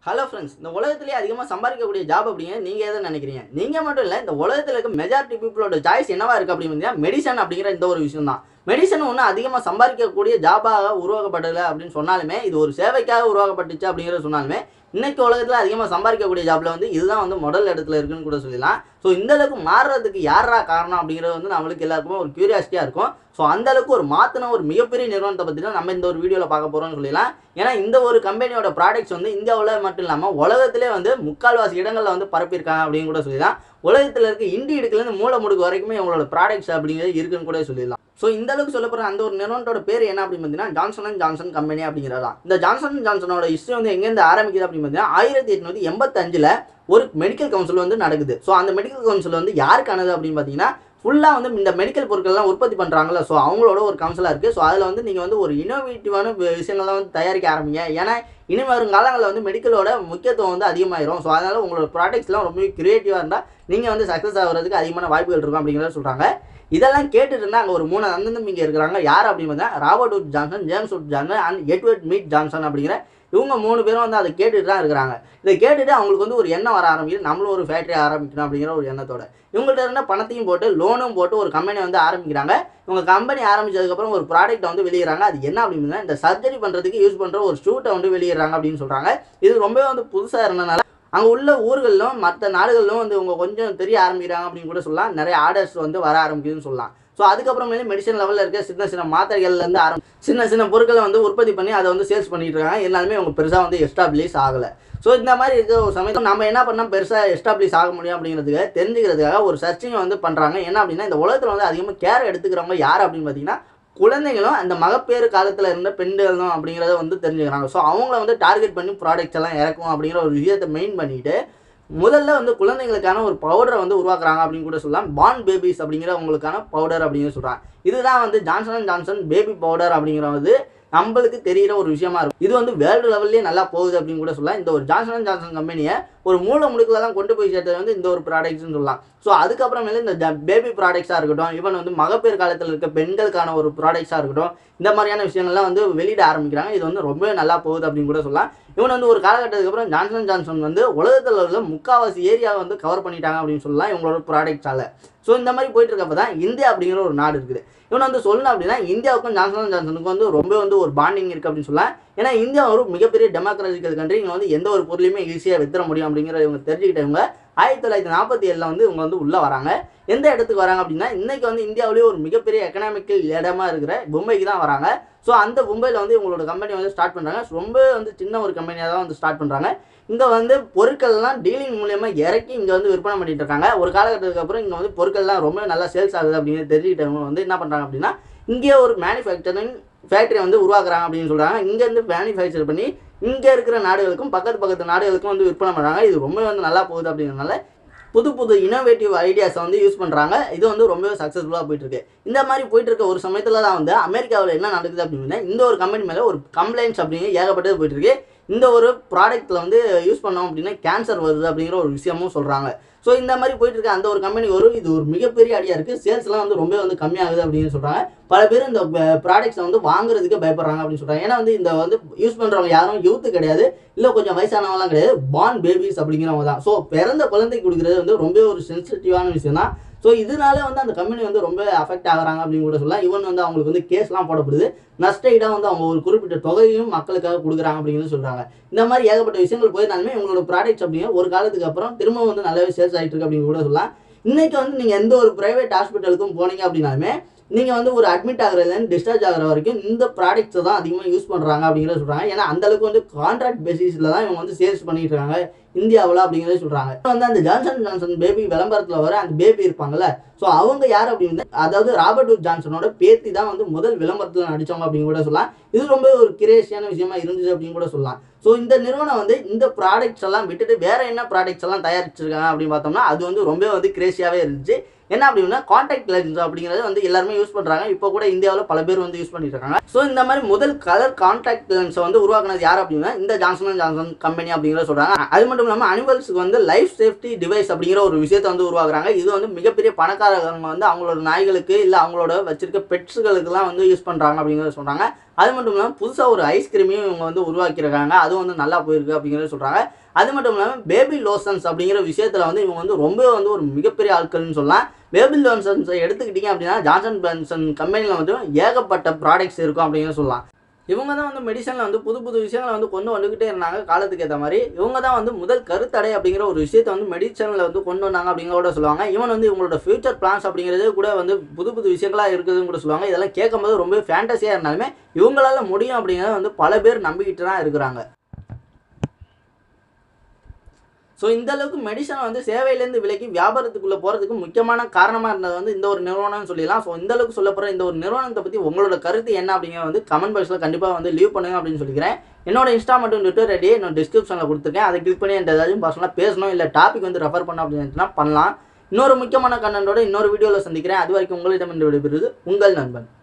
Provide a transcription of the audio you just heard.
hello friends இந்த உலகத்திலேயே அதிகமாக சம்பாதிக்கக்கூடிய ஜாப் அப்படிங்க நீங்கள் எதை நினைக்கிறீங்க நீங்கள் மட்டும் இல்லை இந்த உலகத்தில் இருக்க மெஜாரிட்டி பீப்புளோட சாய்ஸ் என்னவா இருக்குது அப்படின்னு மெடிசன் அப்படிங்கிற இந்த ஒரு விஷயம் தான் மெடிசன் ஒன்று அதிகமாக சம்பாதிக்கக்கூடிய ஜாபாக உருவாக்கப்படலை அப்படின்னு சொன்னாலுமே இது ஒரு சேவைக்காக உருவாக்கப்பட்டுச்சு அப்படிங்கிறத சொன்னாலுமே இன்னைக்கு உலகத்தில் அதிகமாக சம்பாதிக்கக்கூடிய ஜாப்ல வந்து இதுதான் வந்து முதல் இடத்துல இருக்குன்னு கூட சொல்லலாம் ஸோ இந்த அளவுக்கு மாறுறதுக்கு யாரா காரணம் அப்படிங்கிறது வந்து நம்மளுக்கு எல்லாருக்குமே ஒரு கியூரியாசிட்டியாக இருக்கும் ஸோ அந்த அளவுக்கு ஒரு மாற்றின ஒரு மிகப்பெரிய நிறுவனத்தை பற்றி தான் நம்ம இந்த ஒரு வீடியோவில் பார்க்க போகிறோம்னு சொல்லலாம் ஏன்னா இந்த ஒரு கம்பெனியோட ப்ராடக்ட்ஸ் வந்து இந்தியாவில் மட்டும் இல்லாமல் உலகத்திலே வந்து முக்கால்வாசி இடங்களில் வந்து பரப்பியிருக்காங்க அப்படின்னு கூட சொல்லலாம் உலகத்தில் இருக்க இண்டி இடுக்குலேருந்து மூளை முடுக்கு வரைக்குமே இவங்களோட ப்ராடக்ட்ஸ் அப்படிங்கிறது இருக்குன்னு கூட சொல்லிடலாம் ஸோ இந்த அளவுக்கு சொல்ல போகிற அந்த ஒரு நிறுவனத்தோட பேர் என்ன அப்படின்னு பார்த்தீங்கன்னா ஜான்சன் அண்ட் ஜான்சன் கம்பெனி அப்படிங்கிறதா இந்த ஜான்சன் அண்ட் ஜான்சனோட ஹிஸ்ட்ரி வந்து எங்கேருந்து ஆரம்பிக்குது அப்படின்னு பார்த்தீங்கன்னா ஆயிரத்தி எட்நூத்தி எண்பத்தஞ்சில் ஒரு மெடிக்கல் கவுன்சில் வந்து நடக்குது ஸோ அந்த மெடிக்கல் கவுன்சில் வந்து யாருக்கானது அப்படின்னு பார்த்தீங்கன்னா ஃபுல்லாக வந்து இந்த மெடிக்கல் பொருட்கள்லாம் உற்பத்தி பண்ணுறாங்கல்ல ஸோ அவங்களோட ஒரு கவுன்சிலாக இருக்குது ஸோ அதில் வந்து நீங்கள் வந்து ஒரு இனோவேட்டிவான விஷயங்கள்லாம் வந்து தயாரிக்க ஆரம்பிங்க ஏன்னா இனி வரும் காலங்களில் வந்து மெடிக்கலோட முக்கியத்துவம் வந்து அதிகமாயிரும் ஸோ அதனால் உங்களோட ப்ராடக்ட்ஸ்லாம் ரொம்ப க்ரியேட்டிவாக இருந்தால் நீங்கள் வந்து சக்ஸஸ் ஆகிறதுக்கு அதிகமான வாய்ப்புகள் இருக்கும் அப்படிங்கிறத சொல்கிறாங்க இதெல்லாம் கேட்டுட்டு இருந்தால் அங்கே ஒரு மூணு அண்ணன் இங்கே இருக்கிறாங்க யார் அப்படின்னு பார்த்தா Robert Wood Johnson James Wood Johnson and Edward Mead Johnson அப்படிங்கிற இவங்க மூணு பேரும் வந்து அதை கேட்டுட்டு தான் இருக்கிறாங்க இதை கேட்டுட்டு அவங்களுக்கு வந்து ஒரு எண்ணம் வர ஆரம்பிக்குது நம்மளும் ஒரு ஃபேக்ட்ரி ஆரம்பிக்கணும் அப்படிங்கிற ஒரு எண்ணத்தோட இவங்கள்ட்ட இருந்த பணத்தையும் போட்டு லோனும் போட்டு ஒரு கம்பெனி வந்து ஆரம்பிக்கிறாங்க இவங்க கம்பெனி ஆரம்பிச்சதுக்கப்புறம் ஒரு ப்ராடக்ட்டை வந்து வெளியிடறாங்க அது என்ன அப்படின்னா இந்த சர்ஜரி பண்ணுறதுக்கு யூஸ் பண்ணுற ஒரு ஷூட்டை வந்து வெளியிடறாங்க அப்படின்னு சொல்கிறாங்க இது ரொம்பவே வந்து புதுசாக இருந்தனால அங்கே உள்ள ஊர்களிலும் மற்ற நாடுகளிலும் வந்து இவங்க கொஞ்சம் தெரிய ஆரம்பிக்கிறாங்க அப்படின்னு கூட சொல்லலாம் நிறைய ஆர்டர்ஸ் வந்து வர ஆரம்பிக்குதுன்னு சொல்லலாம் ஸோ அதுக்கப்புறமேலே மெடிசன் லெவலில் இருக்க சின்ன சின்ன மாத்திரைகள்லேருந்து ஆரம் சின்ன சின்ன பொருட்களை வந்து உற்பத்தி பண்ணி அதை வந்து சேல்ஸ் பண்ணிட்டு இருக்காங்க எல்லாருமே இவங்க பெருசாக வந்து எஸ்டாப்ளிஷ் ஆகலை ஸோ இந்த மாதிரி இருக்கிற ஒரு சமயத்தில் நம்ம என்ன பண்ணால் பெருசாக எஸ்டாப்ளிஷ் ஆக முடியும் அப்படிங்கிறதுக்கு தெரிஞ்சுக்கிறதுக்காக ஒரு சர்ச்சிங் வந்து பண்ணுறாங்க என்ன அப்படின்னா இந்த உலகத்தில் வந்து அதிகமாக கேர் எடுத்துக்கிறவங்க யார் அப்படின்னு பார்த்தீங்கன்னா குழந்தைகளும் அந்த மகப்பேறு காலத்தில் இருந்த பெண்களும் அப்படிங்கிறத வந்து தெரிஞ்சுக்கிறாங்க ஸோ அவங்கள வந்து டார்கெட் பண்ணி ப்ராடக்ட்ஸ் எல்லாம் இறக்கும் அப்படிங்கிற ஒரு விஷயத்தை மெயின் பண்ணிட்டு முதல்ல வந்து குழந்தைங்களுக்கான ஒரு பவுடரை வந்து உருவாக்குறாங்க அப்படின்னு கூட சொல்லலாம் பான் பேபிஸ் அப்படிங்கிற உங்களுக்கான பவுடர் அப்படின்னு சொல்கிறாங்க இதுதான் வந்து Johnson and Johnson baby powder அப்படிங்கிறது நம்மளுக்கு தெரிகிற ஒரு விஷயமா இருக்கும் இது வந்து வேர்ல்டு லெவல்லே நல்லா போகுது அப்படின்னு கூட சொல்லலாம் இந்த ஒரு ஜான்சன் அண்ட் ஜான்சன் கம்பெனியை ஒரு மூல முடுக்கில் தான் கொண்டு போய் சேர்த்தது வந்து இந்த ஒரு ப்ராடக்ட்ஸ்னு சொல்லலாம் ஸோ அதுக்கப்புறமேல இந்த பேபி ப்ராடக்ட்ஸாக இருக்கட்டும் ஈவன் வந்து மகப்பேறு காலத்தில் இருக்க பெண்களுக்கான ஒரு ப்ராடக்ட்ஸாக இருக்கட்டும் இந்த மாதிரியான விஷயங்கள்லாம் வந்து வெளியிட ஆரம்பிக்கிறாங்க இது வந்து ரொம்பவே நல்லா போகுது அப்படின்னு கூட சொல்லலாம் இவன் வந்து ஒரு காலகட்டத்துக்கு அப்புறம் ஜான்சன் ஜான்சன் வந்து உலகத்தில் உள்ள முக்காவாசி ஏரியாவை வந்து கவர் பண்ணிட்டாங்க அப்படின்னு சொல்லலாம் இவங்களோட ப்ராடக்ட்ஸால ஸோ இந்த மாதிரி போயிட்டு இருக்கப்ப தான் இந்தியா அப்படிங்கிற ஒரு நாடு இருக்குது இவன் வந்து சொல்லணும் அப்படின்னா இந்தியாவுக்கும் ஜான்சன் ஜான்சனுக்கும் வந்து ரொம்ப வந்து ஒரு பாண்டிங் இருக்குது அப்படின்னு சொல்லலாம் ஏன்னா இந்தியா ஒரு மிகப்பெரிய டெமோக்ராட்டிக்கல் கண்ட்ரி இங்கே வந்து எந்த ஒரு பொருளையுமே ஈஸியாக வித்துற முடியும் அப்படிங்கிறத இவங்க தெரிஞ்சுக்கிட்டவங்க ஆயிரத்தி தொள்ளாயிரத்தி நாற்பத்தி ஏழில் வந்து இவங்க வந்து உள்ளே வராங்க எந்த இடத்துக்கு வராங்க அப்படின்னா இன்னைக்கு வந்து இந்தியாவிலேயே ஒரு மிகப்பெரிய எக்கனாமிக்கல் இடமா இருக்கிற மும்பைக்கு தான் வராங்க ஸோ அந்த மும்பையில் வந்து இவங்களோட கம்பெனி வந்து ஸ்டார்ட் பண்ணுறாங்க ரொம்ப வந்து சின்ன ஒரு கம்பெனியாக தான் வந்து ஸ்டார்ட் பண்ணுறாங்க இங்கே வந்து பொருட்கள்லாம் டீலிங் மூலியமா இறக்கி இங்கே வந்து விற்பனை பண்ணிட்டு இருக்காங்க ஒரு காலகட்டத்துக்கு அப்புறம் இங்கே வந்து பொருட்கள்லாம் ரொம்ப நல்லா சேல்ஸ் ஆகுது அப்படின்னு தெரிஞ்சுக்கிட்டவங்க வந்து என்ன பண்ணுறாங்க அப்படின்னா இங்கே ஒரு மேனுஃபேக்சரிங் ஃபேக்ட்ரி வந்து உருவாக்குறாங்க அப்படின்னு சொல்கிறாங்க இங்கேருந்து மேனுஃபேக்சர் பண்ணி இங்கே இருக்கிற நாடுகளுக்கும் பக்கத்து பக்கத்து நாடுகளுக்கும் வந்து விற்பனை பண்ணுறாங்க இது ரொம்ப வந்து நல்லா போகுது அப்படிங்கிறனால புது புது இனோவேட்டிவ் ஐடியாஸை வந்து யூஸ் பண்ணுறாங்க இது வந்து ரொம்பவே சக்ஸஸ்ஃபுல்லாக போயிட்டு இருக்கு இந்த மாதிரி போயிட்டு இருக்க ஒரு சமயத்தில் தான் வந்து அமெரிக்காவில் என்ன நடக்குது அப்படின்னா இந்த ஒரு கம்பெனி மேலே ஒரு கம்ப்ளைண்ட்ஸ் அப்படிங்க ஏகப்பட்டது போயிட்டு இருக்கு இந்த ஒரு ப்ராடக்ட்டில் வந்து யூஸ் பண்ணோம் அப்படின்னா கேன்சர் வருது அப்படிங்கிற ஒரு விஷயமும் சொல்கிறாங்க ஸோ இந்த மாதிரி போயிட்டு இருக்க அந்த ஒரு கம்பெனி வரும் இது ஒரு மிகப்பெரிய அடியாக இருக்குது சேல்ஸ்லாம் வந்து ரொம்ப வந்து கம்மியாகுது அப்படின்னு சொல்கிறாங்க பல பேர் இந்த ப்ராடக்ட்ஸை வந்து வாங்குறதுக்கு பயப்படுறாங்க அப்படின்னு சொல்கிறாங்க ஏன்னா வந்து இந்த வந்து யூஸ் பண்ணுறவங்க யாரும் யூத்து கிடையாது இல்லை கொஞ்சம் வயசானவங்களாம் கிடையாது பான் பேபிஸ் அப்படிங்கிறவங்க தான் ஸோ பிறந்த குழந்தைக்கு கொடுக்குறது வந்து ரொம்ப ஒரு சென்சிட்டிவான விஷயம் தான் ஸோ இதனால வந்து அந்த கம்பெனி வந்து ரொம்ப அஃபெக்ட் ஆகுறாங்க அப்படின்னு கூட சொல்லலாம் ஈவன் வந்து அவங்களுக்கு வந்து கேஸ்லாம் போடப்படுது நஷ்ட ஈடாக வந்து அவங்க ஒரு குறிப்பிட்ட தொகையும் மக்களுக்காக கொடுக்குறாங்க அப்படிங்கிறது சொல்கிறாங்க இந்த மாதிரி ஏகப்பட்ட விஷயங்கள் போயிருந்தாலுமே இவங்களோட ப்ராடக்ட்ஸ் அப்படிங்கிற ஒரு காலத்துக்கு அப்புறம் திரும்ப வந்து நல்லாவே சேல்ஸ் ஆகிட்டு இருக்கு அப்படின்னு கூட சொல்லலாம் இன்னைக்கு வந்து நீங்கள் எந்த ஒரு ப்ரைவேட் ஹாஸ்பிட்டலுக்கும் போனீங்க அப்படின்னாலுமே நீங்கள் வந்து ஒரு அட்மிட் ஆகுறதுலேருந்து டிஸ்சார்ஜ் ஆகிற வரைக்கும் இந்த ப்ராடக்ட்ஸை தான் அதிகமாக யூஸ் பண்ணுறாங்க அப்படிங்கிறத சொல்கிறாங்க ஏன்னா அந்த அளவுக்கு வந்து கான்ட்ராக்ட் பேசிஸில் தான் இவங்க வந்து சேல்ஸ் பண்ணிட்டு இருக்காங்க இந்தியாவில் அப்படிங்கிறத சொல்கிறாங்க வந்து அந்த ஜான்சன் ஜான்சன் பேபி விளம்பரத்தில் வர அந்த பேபி இருப்பாங்கல்ல ஸோ அவங்க யார் அப்படின்னு அதாவது ராபர்ட் உட் ஜான்சனோட பேத்தி தான் வந்து முதல் விளம்பரத்தில் நடித்தவங்க அப்படின்னு கூட சொல்லலாம் இது ரொம்ப ஒரு கிரேஷியான விஷயமா இருந்துச்சு அப்படின்னு கூட சொல்லலாம் ஸோ இந்த நிறுவனம் வந்து இந்த ப்ராடக்ட்ஸ் எல்லாம் விட்டுட்டு வேற என்ன ப்ராடக்ட்ஸ் எல்லாம் தயாரிச்சிருக்காங்க அப்படின்னு பார்த்தோம்னா அது வந்து ரொம்ப வந்து கிரேஷியாகவே இருந்துச்சு என்ன அப்படின்னா காண்டாக்ட் லென்ஸ் அப்படிங்கிறது வந்து எல்லாருமே யூஸ் பண்ணுறாங்க இப்போ கூட இந்தியாவில் பல பேர் வந்து யூஸ் பண்ணிட்டு இருக்காங்க ஸோ இந்த மாதிரி முதல் கலர் காண்டாக்ட் லென்ஸை வந்து உருவாக்குனது யார் அப்படின்னா இந்த ஜான்சன் அண்ட் ஜான்சன் கம்பெனி அப்படிங்கிறத சொல்கிறாங்க அது மட்டும் இல்லாமல் அனிமல்ஸுக்கு வந்து லைஃப் சேஃப்டி டிவைஸ் அப்படிங்கிற ஒரு விஷயத்தை வந்து உருவாக்குறாங்க இது வந்து மிகப்பெரிய பணக்காரங்க வந்து அவங்களோட நாய்களுக்கு இல்லை அவங்களோட வச்சிருக்க பெட்ஸுகளுக்கெல்லாம் வந்து யூஸ் பண்ணுறாங்க அப்படிங்கிறத சொல்கிறாங்க அது மட்டும் இல்லாமல் புதுசாக ஒரு ஐஸ்கிரீமையும் இவங்க வந்து உருவாக்கியிருக்காங்க அதுவும் வந்து நல்லா போயிருக்கு அப்படிங்கிறத சொல்கிறாங்க அது மட்டும் இல்லாமல் பேபி லோஷன்ஸ் அப்படிங்கிற விஷயத்தில் வந்து இவங்க வந்து ரொம்ப வந்து ஒரு மிகப்பெரிய ஆட்கள்னு சொல்லலாம் பேபி லோஷன்ஸை எடுத்துக்கிட்டிங்க அப்படின்னா ஜான்சன் பென்சன் கம்பெனியில் வந்து ஏகப்பட்ட ப்ராடக்ட்ஸ் இருக்கும் அப்படிங்கிறத சொல்லலாம் இவங்க தான் வந்து மெடிசனில் வந்து புது புது விஷயங்களை வந்து கொண்டு வந்துக்கிட்டே இருந்தாங்க காலத்துக்கு ஏற்ற மாதிரி இவங்க தான் வந்து முதல் கருத்தடை அப்படிங்கிற ஒரு விஷயத்தை வந்து மெடிசனில் வந்து கொண்டு வந்தாங்க அப்படிங்கிறத சொல்லுவாங்க இவன் வந்து இவங்களோட ஃபியூச்சர் பிளான்ஸ் அப்படிங்கிறது கூட வந்து புது புது விஷயங்களாக இருக்குதுன்னு கூட சொல்லுவாங்க இதெல்லாம் கேட்கும்போது ரொம்ப ஃபேண்டஸியாக இருந்தாலுமே இவங்களால முடியும் அப்படிங்கிறத வந்து பல பேர் நம்பிக்கிட்டு தான் இருக்கிறாங்க ஸோ இந்த அளவுக்கு மெடிசனை வந்து சேவையிலேருந்து விலக்கி வியாபாரத்துக்குள்ளே போகிறதுக்கு முக்கியமான காரணமாக இருந்தது வந்து இந்த ஒரு நிறுவனம்னு சொல்லலாம் ஸோ இந்த அளவுக்கு சொல்ல போகிற இந்த ஒரு நிறுவனத்தை பற்றி உங்களோட கருத்து என்ன அப்படிங்கிறத வந்து கமெண்ட் பாக்ஸில் கண்டிப்பாக வந்து லீவ் பண்ணுங்க அப்படின்னு சொல்லிக்கிறேன் என்னோட இன்ஸ்டா மற்றும் ட்விட்டர் ரெடி என்னோட டிஸ்கிரிப்ஷனில் கொடுத்துருக்கேன் அதை கிளிக் பண்ணி என்கிட்ட ஏதாச்சும் பர்சனலாக பேசணும் இல்லை டாபிக் வந்து ரெஃபர் பண்ண அப்படின்னு பண்ணலாம் இன்னொரு முக்கியமான கண்டென்ட்டோட இன்னொரு வீடியோவில் சந்திக்கிறேன் அது வரைக்கும் உங்களிடம் விடுபெறுவது உங்கள் நண்பன்